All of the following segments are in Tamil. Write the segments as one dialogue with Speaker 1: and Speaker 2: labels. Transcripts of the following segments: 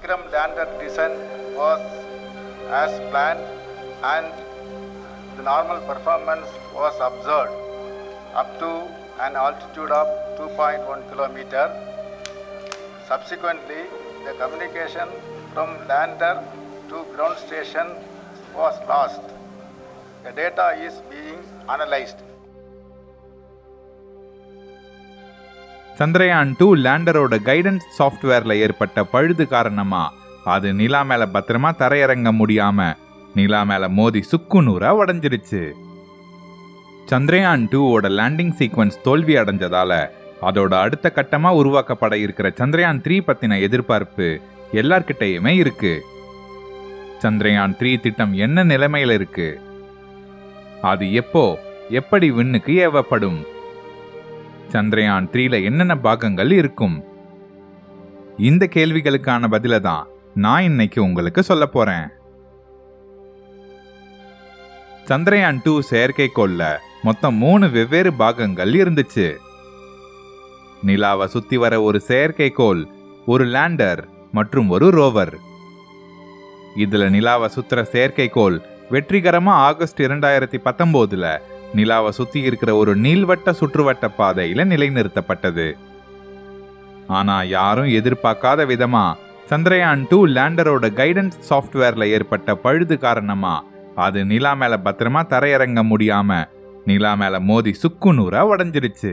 Speaker 1: Vikram lander descent was as planned and the normal performance was observed up to an altitude of 2.1 kilometer. Subsequently, the communication from lander to ground station was lost. The data is being analyzed.
Speaker 2: Chandrayaan two லேண்டரோட கைடன்ஸ் சாஃப்ட்வேர்ல ஏற்பட்ட பழுது காரணமா அது நிலா மேல பத்திரமா தரையிறங்க முடியாம நிலா மேல மோதி சுக்குநூறா உடஞ்சிருச்சு சந்திரயான் டூவோட லேண்டிங் சீக்வன்ஸ் தோல்வி அடைஞ்சதால அதோட அடுத்த கட்டமா உருவாக்கப்பட இருக்கிற சந்திரயான் த்ரீ பத்தின எதிர்பார்ப்பு எல்லார்கிட்டயுமே இருக்கு சந்திரயான் த்ரீ திட்டம் என்ன நிலைமையில இருக்கு அது எப்போ எப்படி விண்ணுக்கு ஏவப்படும் சந்திரயான் த்ரீல என்னென்ன பாகங்கள் இருக்கும் இந்த கேள்விகளுக்கான பதில தான் நான் இன்னைக்கு உங்களுக்கு சொல்ல போறேன் சந்திரயான் டூ செயற்கைக்கோள்ல மொத்தம் மூணு வெவ்வேறு பாகங்கள் இருந்துச்சு நிலாவை சுத்தி வர ஒரு செயற்கைக்கோள் ஒரு லேண்டர் மற்றும் ஒரு ரோவர் இதுல நிலாவை சுத்துற செயற்கைக்கோள் வெற்றிகரமா ஆகஸ்ட் இரண்டாயிரத்தி பத்தொன்பதுல நிலாவை சுத்தி இருக்கிற ஒரு நீள்வட்ட சுற்றுவட்ட பாதையில நிலைநிறுத்தப்பட்டது ஆனா யாரும் எதிர்பார்க்காத விதமா சந்திரயான் டூ லேண்டரோட கைடன்ஸ் சாஃப்ட்வேர்ல ஏற்பட்ட பழுது காரணமா அது நிலா மேல பத்திரமா தரையிறங்க முடியாம நிலா மேல மோதி சுக்குநூறா உடஞ்சிருச்சு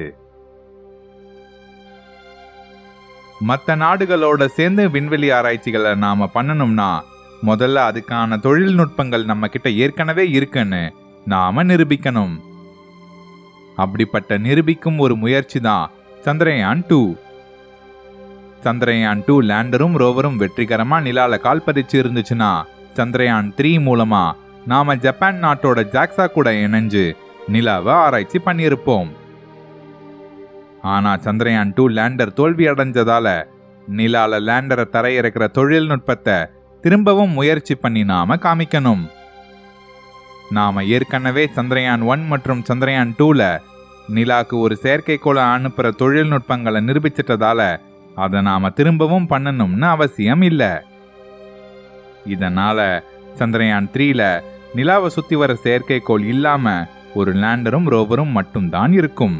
Speaker 2: மற்ற நாடுகளோட சேர்ந்து விண்வெளி ஆராய்ச்சிகளை நாம பண்ணணும்னா முதல்ல அதுக்கான தொழில்நுட்பங்கள் நம்ம கிட்ட ஏற்கனவே இருக்குன்னு நாம நிரூபிக்கணும் அப்படிப்பட்ட நிரூபிக்கும் ஒரு முயற்சி தான் சந்திரயான் டூ சந்திரயான் டூ லேண்டரும் ரோவரும் வெற்றிகரமா நிலால கால் பதிச்சு இருந்துச்சுன்னா சந்திரயான் த்ரீ மூலமா நாம ஜப்பான் நாட்டோட ஜாக்ஸா கூட இணைஞ்சு நிலாவை ஆராய்ச்சி பண்ணியிருப்போம் ஆனா சந்திரயான் டூ லேண்டர் தோல்வி அடைஞ்சதால நிலால லேண்டரை தரையிறக்கிற தொழில்நுட்பத்தை திரும்பவும் முயற்சி பண்ணி நாம காமிக்கணும் நாம ஏற்கனவே சந்திரயான் ஒன் மற்றும் சந்திரயான் டூல நிலாக்கு ஒரு செயற்கைக்கோளை அனுப்புற தொழில்நுட்பங்களை நிரூபிச்சிட்டதால அதை நாம திரும்பவும் பண்ணணும்னு அவசியம் இல்ல இதனால சந்திரயான் த்ரீல நிலாவை சுத்தி வர செயற்கைக்கோள் இல்லாம ஒரு லேண்டரும் ரோவரும் மட்டும்தான் இருக்கும்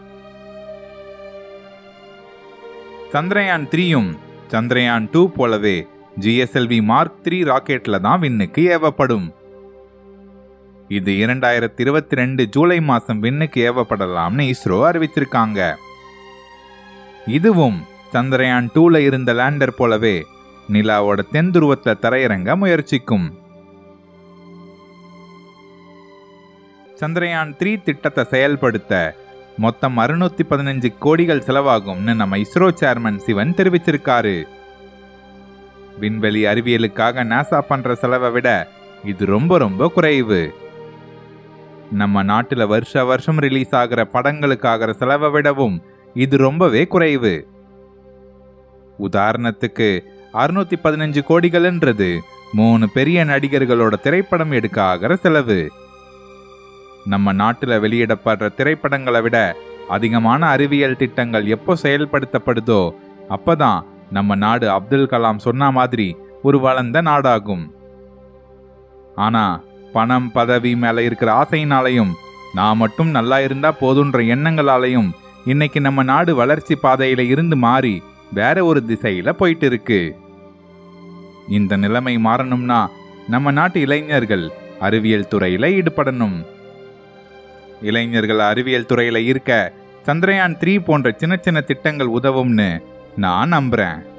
Speaker 2: சந்திரயான் த்ரீயும் சந்திரயான் டூ போலவே ஜிஎஸ்எல்வி மார்க் த்ரீ ராக்கெட்ல தான் விண்ணுக்கு ஏவப்படும் இது இரண்டாயிரத்தி இருபத்தி ரெண்டு ஜூலை மாசம் விண்ணுக்கு ஏவப்படலாம்னு இஸ்ரோ அறிவிச்சிருக்காங்க இதுவும் சந்திரயான் டூல இருந்த லேண்டர் போலவே நிலாவோட தென் துருவத்துல தரையிறங்க முயற்சிக்கும் சந்திரயான் த்ரீ திட்டத்தை செயல்படுத்த மொத்தம் அறுநூத்தி பதினஞ்சு கோடிகள் செலவாகும்னு நம்ம இஸ்ரோ சேர்மன் சிவன் தெரிவிச்சிருக்காரு விண்வெளி அறிவியலுக்காக நாசா பண்ற செலவை விட இது ரொம்ப ரொம்ப குறைவு நம்ம நாட்டுல வருஷ வருஷம் ரிலீஸ் ஆகிற படங்களுக்காகிற செலவை விடவும் இது ரொம்பவே குறைவு உதாரணத்துக்கு அறுநூத்தி பதினஞ்சு கோடிகள்ன்றது மூணு பெரிய நடிகர்களோட திரைப்படம் எடுக்க ஆகிற செலவு நம்ம நாட்டுல வெளியிடப்படுற திரைப்படங்களை விட அதிகமான அறிவியல் திட்டங்கள் எப்போ செயல்படுத்தப்படுதோ அப்பதான் நம்ம நாடு அப்துல் கலாம் சொன்ன மாதிரி ஒரு வளர்ந்த நாடாகும் ஆனா பணம் பதவி மேல இருக்கிற ஆசையினாலையும் நான் மட்டும் நல்லா இருந்தா போதுன்ற எண்ணங்களாலையும் இன்னைக்கு நம்ம நாடு வளர்ச்சி பாதையில இருந்து மாறி வேற ஒரு திசையில போயிட்டு இருக்கு இந்த நிலைமை மாறணும்னா நம்ம நாட்டு இளைஞர்கள் அறிவியல் துறையில ஈடுபடணும் இளைஞர்கள் அறிவியல் துறையில இருக்க சந்திரயான் த்ரீ போன்ற சின்ன சின்ன திட்டங்கள் உதவும்னு நான் நம்புறேன்